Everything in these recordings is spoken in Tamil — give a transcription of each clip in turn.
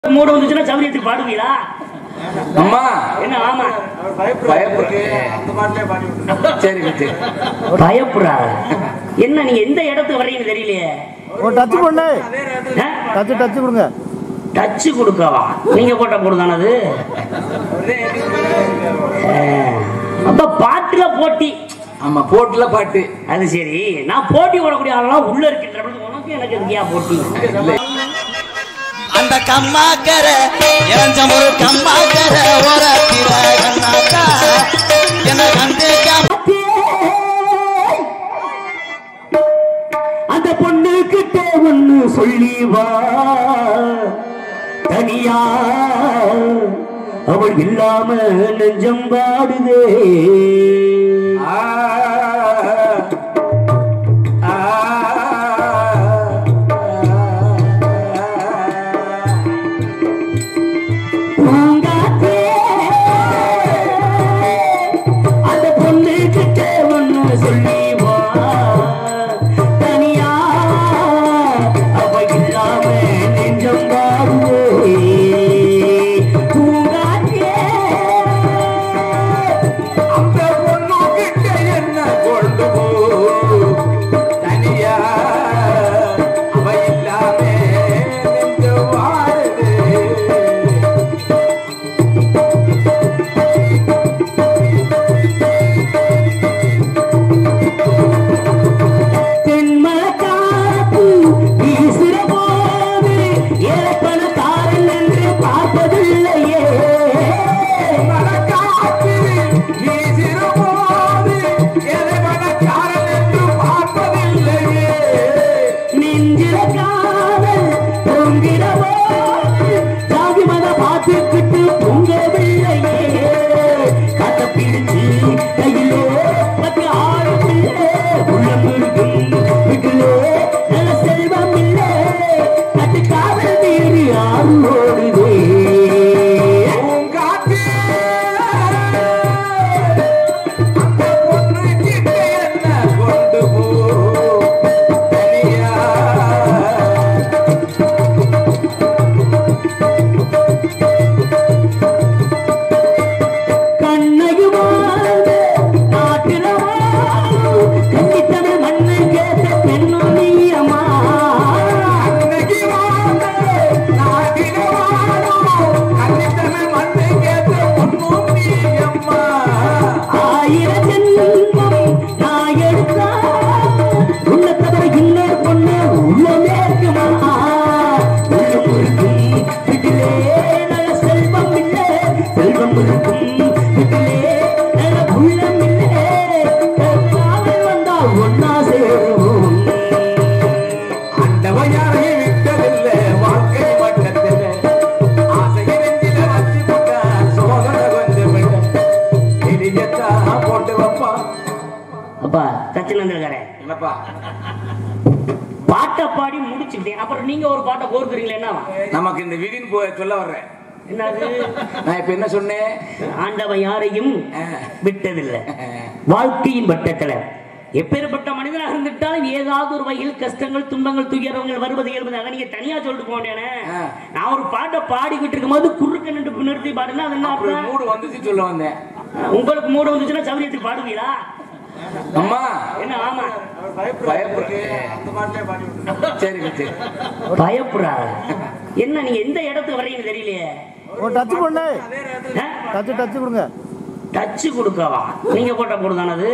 மூடு வந்துச்சுன்னா சௌரியத்துக்கு பாடுவீங்களா அம்மா என்ன ஆமா பயப்படு சரி சரி பயப்படுறாங்க என்ன நீங்க எந்த இடத்துக்கு வர்றீங்க தெரியலையே ஒரு டச் பண்ணு ஆ? டச் டச் கொடுங்க டச்சு கொடுக்கவா நீங்க போட்ட போடுதானே அது ஆ. அப்ப பாட்டுல போட்டி ஆமா போட்டுல பாட்டு அது சரி நான் போட்டி போடக்கூடிய ஆளெல்லாம் உள்ள இருக்கின்ற பொழுது உனக்கு எனக்கு எதுக்கியா போட்டி அந்த கம்மாக்கர இளஞ்சம் ஒரு கம்மாக்கர ஓரத்திர கண்ணாக்கா என்ன கண்டு அந்த பொண்ணு கிட்ட ஒண்ணு சொல்லி வா தனியா அவள் இல்லாம நெஞ்சம் பாடுதே ஆ, ஆ, பூங்காத்தே, அந்த பொண்ணு கிட்ட ஒண்ணு சொல்லி வா தனியா அவ இல்லாம நெஞ்சம் பாடுதே பூங்காத்தே அந்த பொண்ணுகிட்ட என்ன கொண்டு போ தனியா அவ இல்லாம நெஞ்சு வாழுது தென்மலக்காப்பு வீசுற போது ஏற்பனக்காரன் என்று பார்ப்பதில்லையே மனக்காற்று வீசிரும்போது எதை மனக்காரன் என்று பார்ப்பதில்லையே நெஞ்சில காதல் பொங்கிற போது ஜாதி மத பார்த்துக்கிட்டு பொங்கவில்லையே கத்த பிடிச்சு கையிலே பத்து ஆறு பிள்ளை உள்ளம் இருக்கும் வீட்டிலே நல்ல செல்வம் இல்லை கட்டு காதல் மீறி ஆறு ஓடுதே பூங்காற்றே, அந்த பொண்ணுகிட்ட என்ன கொண்டு போ தனியா கண்ணையுமாறு நாட்டில வாழும் கன்னித்தமிழ் மண்ணை கேட்ட பெண்ணும் நீயம்மா. அன்னைக்கு வாழ்ந்த நாட்டில வாழும் கன்னித்தமிழ் மண்ணை கேட்ட பொண்ணும் நீயம்மா. ஆயிரம் ஜென்மம் நான் எடுத்தா, உன்னை தவிர இன்னொரு பொண்ணு உள்ளமே இருக்குமா? உள்ளம் இருக்கும் வீட்டிலே நல்ல செல்வம் இல்லை. செல்வம் இருக்கும் வீட்டிலே நல்ல உள்ளம் இல்லை. காதல் வந்தால் ஒன்னா சேருவோம் ஆண்டவன் யாரையும் விட்டதில்லை வாழ்க்கை மட்டத்தில் ஆசையை நெஞ்சில வச்சு போட்டா சோதனை கொஞ்சம் விட இடியத்தான் போட்டு வைப்பான் அப்பா தச்சினந்திரக்காரே என்னப்பா பாட்டை பாடி முடிச்சுட்டேன் அப்புறம் நீங்க ஒரு பாட்டை கோர்க்குறீங்களா என்னவா நமக்கு இந்த விதின்னு போய் சொல்ல வர்றேன் என்னது நான் இப்ப என்ன சொன்னேன் ஆண்டவன் யாரையும் விட்டதில்லை வாழ்க்கையின் வட்டத்துல எப்பேற்பட்ட மனிதனாக இருந்துட்டாலும் ஏதாவது ஒரு வகையில் கஷ்டங்கள் துன்பங்கள் துயரங்கள் வருவது இயல்பதாக நீங்க தனியா சொல்லிட்டு போனேனே ஆ. நான் ஒரு பாட்டை பாடிக்கிட்டு இருக்கும்போது குறுக்க நின்று நிறுத்தி பாடுனா அது என்ன அப்படி அர்த்தம்? மூடு வந்துச்சு சொல்ல வந்தேன் உங்களுக்கு மூடு வந்துச்சுன்னா சௌரியத்துக்கு பாடுவீங்களா அம்மா என்ன ஆமா பயப்படு சரி சரி பயப்படுறாங்க என்ன நீங்க எந்த இடத்துக்கு வர்றீங்க தெரியலையே ஒரு டச் பண்ணு ஆ? டச் டச் கொடுங்க டச்சு கொடுக்கவா நீங்க போட்ட போடுதானே அது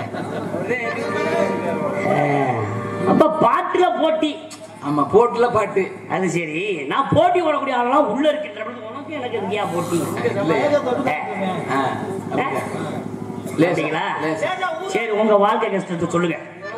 ஆ. அப்ப பாட்டுல போட்டி ஆமா போட்டுல பாட்டு அது சரி நான் போட்டி போடக்கூடிய ஆளெல்லாம் உள்ள இருக்கின்ற பொழுது உனக்கு எனக்கு எதுக்கியா போட்டி ஆ, ஆ? லேசா, அப்படிங்களா? லேசா. சரி உங்க வாழ்க்கை கஷ்டத்தை சொல்லுங்க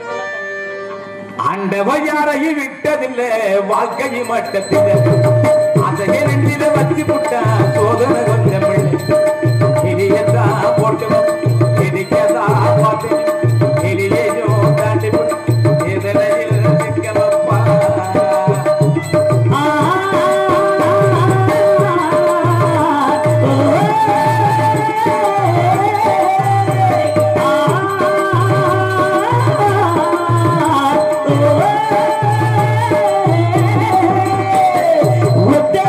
ஆண்டவன் யாரையும் விட்டதில்லை வாழ்க்கை மட்டத்தில் அதையே நெஞ்சில வச்சு புட்டா சோதனை கொஞ்சம் இடியதா போட்டு இடிக்கதா பாட்டு இடியோ தாண்டி இதனையில் சிக்க வைப்பா ஆ, ஒத்தை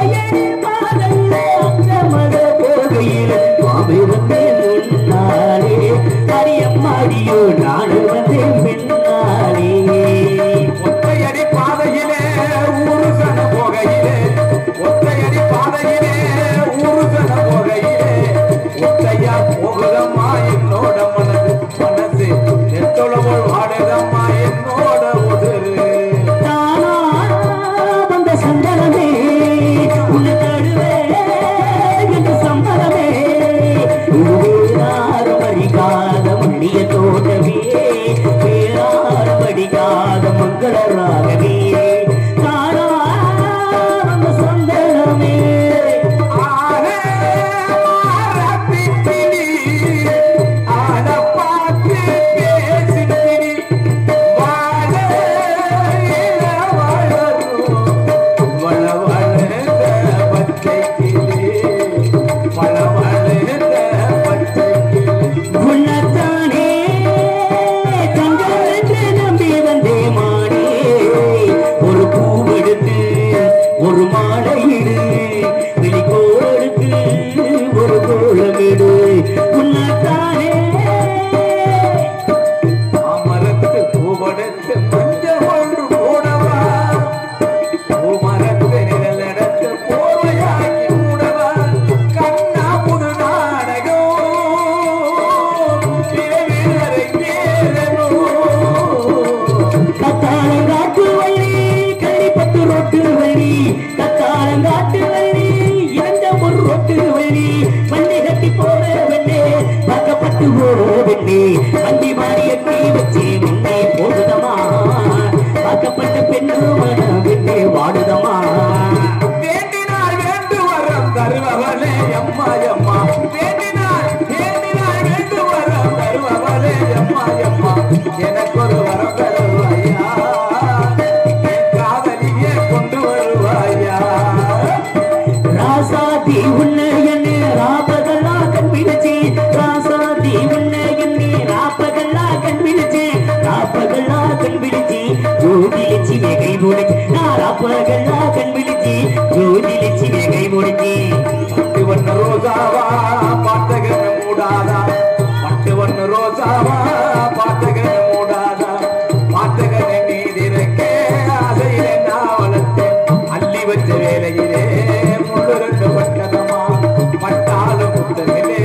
முன்னே போகுதமா பார்க்கப்பட்ட பெண்ணு மனம் விட்டே வாடுதமா வேண்டினார் வேண்டு வரம் தருபவளே அம்மா அம்மா வேண்டினார் வேண்டினார் வேண்டு வரம் தருபவளே அம்மா அம்மா எனக்கு ஒரு வரம் தருவாயா என் காதலியே கொண்டு வருவாயா ராசாதி உன்னை என்ன ராப்பகல்லா கண் விழிச்சு ராசாதி உன்னை என்ன ராப்பகல்லா கண் விழிச்சு ராப்பகல்லா கண் விழிச்சு ஜோதி லட்சுமி கை முடிச்சு நான் ராப்பகல்லா கண் விழிச்சு ஜோதி லட்சுமி கை முடிச்சு பட்டு வண்ண ரோசாவா பாத்தகன மூடாதா பட்டு வண்ண ரோசாவா பாத்தகன மூடாதா பாத்தகன மீதிருக்கே ஆசையிலே நான் வளர்த்தேன் அள்ளி வச்ச வேலையிலே முள்ளு ரெண்டு பட்டதமா பட்டாலும் புத்தகிலே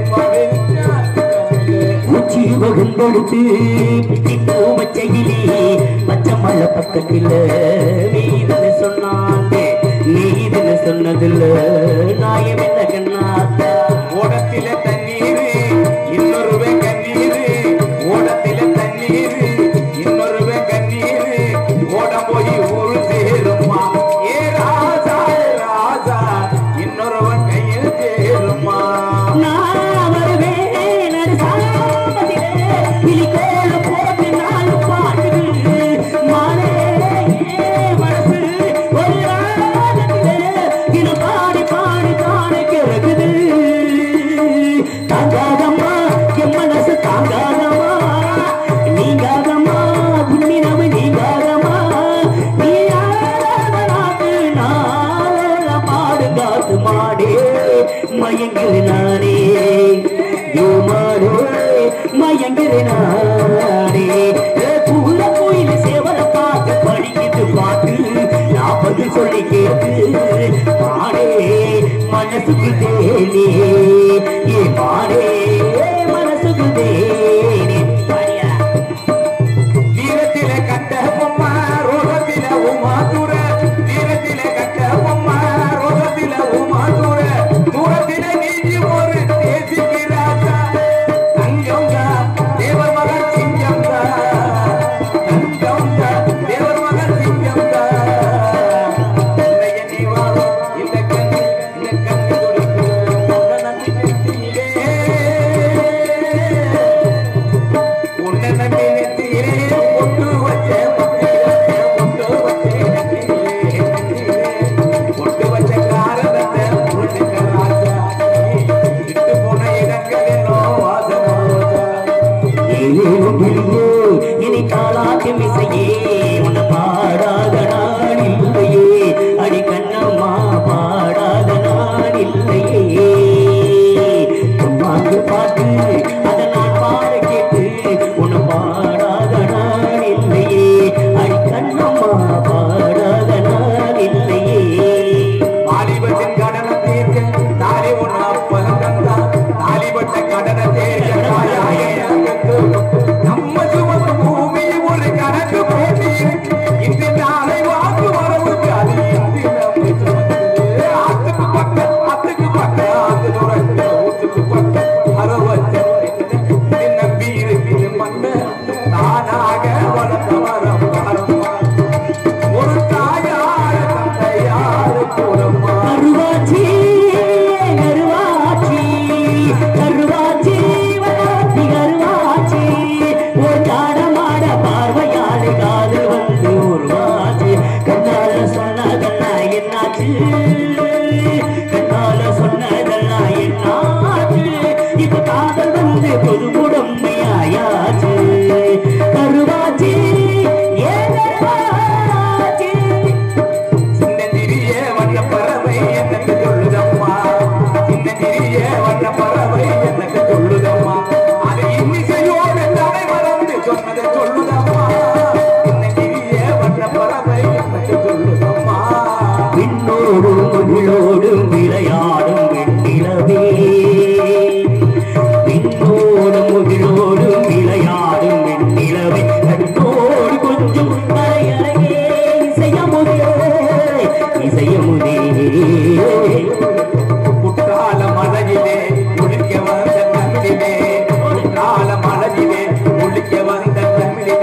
உச்சி வகுந்தெடுத்து பின்னோ பச்சையிலே பச்சை மலை பக்கத்தில் நீ இதுன்னு சொன்னாங்க நீ இதுன்னு சொன்னதில்ல நாயம் என்ன கண்ணாத்தா ஓடத்திலே தண்ணீர் இன்னொருவே கண்ணீர் ஓடத்திலே தண்ணீர் இன்னொருவே கண்ணீர் ஓடம் போய் ஊரு சேருமா ஏ ராஜா ஏ ராஜா இன்னொருவன் கையில் சேருமா நான் வருவேன் நடு சாமத்திலே, கிளிக்கோல போட்டு நாலு பாட்டுது. மாலே, ஏ மனசு ஒரு ராகத்திலே, இது பாடி பாடி தானே கிடக்குது. தாங்காதம்மா, என் மனசு தாங்காதம்மா. நீங்காதம்மா, புண்ணினவு நீங்காதம்மா. நீ ஆடாத நாட்டு நாள பாடுங்காத்து மாடே மயங்குது நானே யோமாரோ மயங்குது நானே ஏ, பூர கோயில் சேவர பார்த்து படிக்குது பாட்டு நாற்பது சொல்லி கேட்டு மாடே மனசுக்கு தேனே ஏ மாடே மனசுக்கு தேனே பாரியா வீரத்திலே கட்ட பொம்மா ரோகத்திலே உமா தூர வீரத்திலே கட்ட பொம்மா ரோகத்திலே உமா தூர தூரத்திலே நீங்கி ஒரு தேசிக்கு ராஜா தங்கம் தேவர் மகன் சிங்கம் தங்கம் தேவர் மகன் சிங்கம் உன்னைய நீ வாழும் இந்த கண்ணு இந்த கண்ணு துடிக்கும் உன்னை நம்பி நெத்தியிலே உன்னை நம்பி நெத்தியிலே பொட்டு வச்ச முத்தியிலே, பொட்டு வச்ச நெத்தியிலே, நெத்தியிலே, பொட்டு வச்ச காரணத்தை புரிஞ்சுக்க ராஜா. விட்டு போன இடங்கள் என்னோ வாசனை ரோஜா. ஏழேழும் கிளியே, இனி தாலாட்டும் இசையே, உன்னை பாடாத நாள் இல்லையே. அடி கண்ணம்மா பாடாத நாள் இல்லையே. தும்பாங்கு பாட்டு, அதை நான் பாட கேட்டு, உன்னை பாடாத நாள் இல்லையே. அடி கண்ணம்மா பாடாத நாள் இல்லையே வாலிபத்தின் கடனை தீர்க்க தாலி ஒண்ணு அப்பன் தந்தான். தாலிபட்ட கடனை தீர்க்க தாயாய அகத்து. நம்ம சுமந்த பூமி ஒரு கணக்கு போட்டி இருக்கு. இன்று நாளை வாக்கு வரவுக்கு அது இன்று நம்மை சுமக்குது. ஆத்துக்கு பக்க, ஆத்துக்கு பக்க, ஆத்து துறக்க, ஊத்துக்கு பக்க, அரவச்ச என்னை நம்பி இருக்குது மண்ணு. தானாக வளர்ந்த மரம் பாரம்மா. ஒரு தாயார தந்தையாரு கூறம்மா கருவாச்சி கருவாச்சி கருவாச்சி வராத்தி கருவாச்சி ஒரு தாடமாட பார்வையாடு காதல் வந்து உருவாச்சு கண்ணால சொன்னதெல்லாம் என்னாச்சு கண்ணால சொன்னதெல்லாம் என்னாச்சு இப்ப காதல் வந்து பொது உடமையாயாச்சு கருவாச்சி ஏ கருவாச்சி சின்னஞ்சிறிய வண்ணப் பறவை எனக்கு சொல்லுதம்மா சின்னஞ்சிறிய வண்ணப் பறவை எனக்கு சொல்லுதம்மா அது இன்னிசையோடு தலை மறந்து சொன்னதை சொல்லுதம்மா சின்னஞ்சிறிய வண்ணப் பறவை எனக்கு சொல்லுதம்மா விண்ணோடும் முகிலோடும் விளையாடும் வெண்ணிலவே விண்ணோடும் முகிலோடும் விளையாடும் வெண்ணிலவே கண்ணோடு கொஞ்சம் கரையறையே இசையமுதே இசையமுதே குற்றால மலையிலே குளிக்க வந்த தமிழிலே குற்றால மலையிலே குளிக்க வந்த தமிழிலே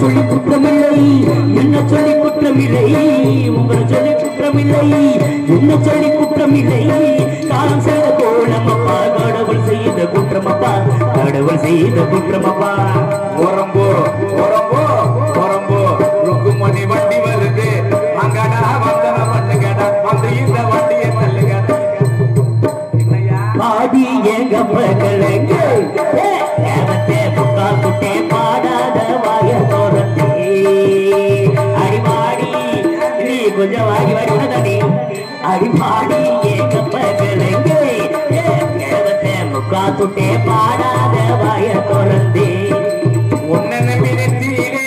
சொல்லி குற்றமில்லை என்ன சொல்லி குற்றமில்லை உங்களை சொல்லி குற்றமில்லை என்ன சொல்லி குற்றமில்லை காலம் செய்த கோலமப்பா கடவுள் செய்த குற்றமப்பா கடவுள் செய்த குற்றமப்பா ஓரம்போ ஓரம்போ ஓரம்போ ருக்குமணி வண்டி வருது அங்கடா வந்தன பண்ணுங்கடா வந்து இந்த வண்டியை தள்ளுங்கடா என்னையா பாடி எங்க பகலங்க தேவத்தே புக்கா குட்டே பாடாத வாய தோரத்தே அடிமாடி நீ கொஞ்சம் வாடி வாடி உனதாடி அடிமாடி எங்க பகலங்க தேவத்தே முக்கா குட்டே பாடாத வாய தோரத்தே உன்னை நம்பி நெத்தியிலே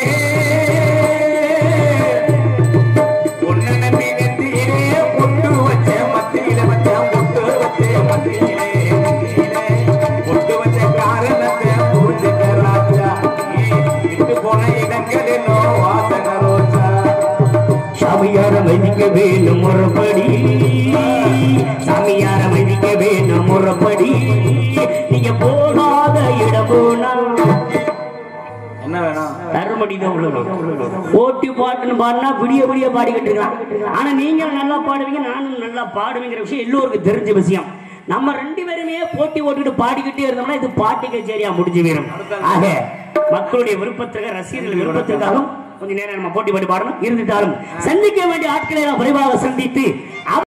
உன்னை நம்பி நெத்தியிலே பொட்டு வச்ச மத்தியில வச்ச பொட்டு வச்ச மத்தியிலே மத்தியிலே பொட்டு வச்ச காரணத்தை புரிஞ்சுக்க ராஜா நீ விட்டு போன இடங்களிலோ வாசன ரோஜா சாமியார மதிக்க வேணும் முறைப்படி சாமியார மதிக்க வேணும் முறைப்படி நீங்க போகாத இடம் போனா என்ன வேணும் தருமடி தான் உள்ளது போட்டி பாட்டுன்னு பாடினா விடிய விடிய பாடிக்கிட்டு இருக்கலாம் ஆனா நீங்க நல்லா பாடுவீங்க நானும் நல்லா பாடுவேங்கிற விஷயம் எல்லோருக்கும் தெரிஞ்ச விஷயம் நம்ம ரெண்டு பேருமே போட்டி ஓட்டுக்கிட்டு பாடிக்கிட்டே இருந்தோம்னா இது பாட்டி கச்சேரியா முடிஞ்சு போயிடும் ஆக மக்களுடைய விருப்பத்திற்காக ரசிகர்கள் விருப்பத்திற்காகவும் கொஞ்ச நேரம் நம்ம போட்டி பாடி பாடணும் இருந்துட்டாலும் சந்திக்க வேண்டிய ஆட்களை நாம் விரைவாக சந்தித்து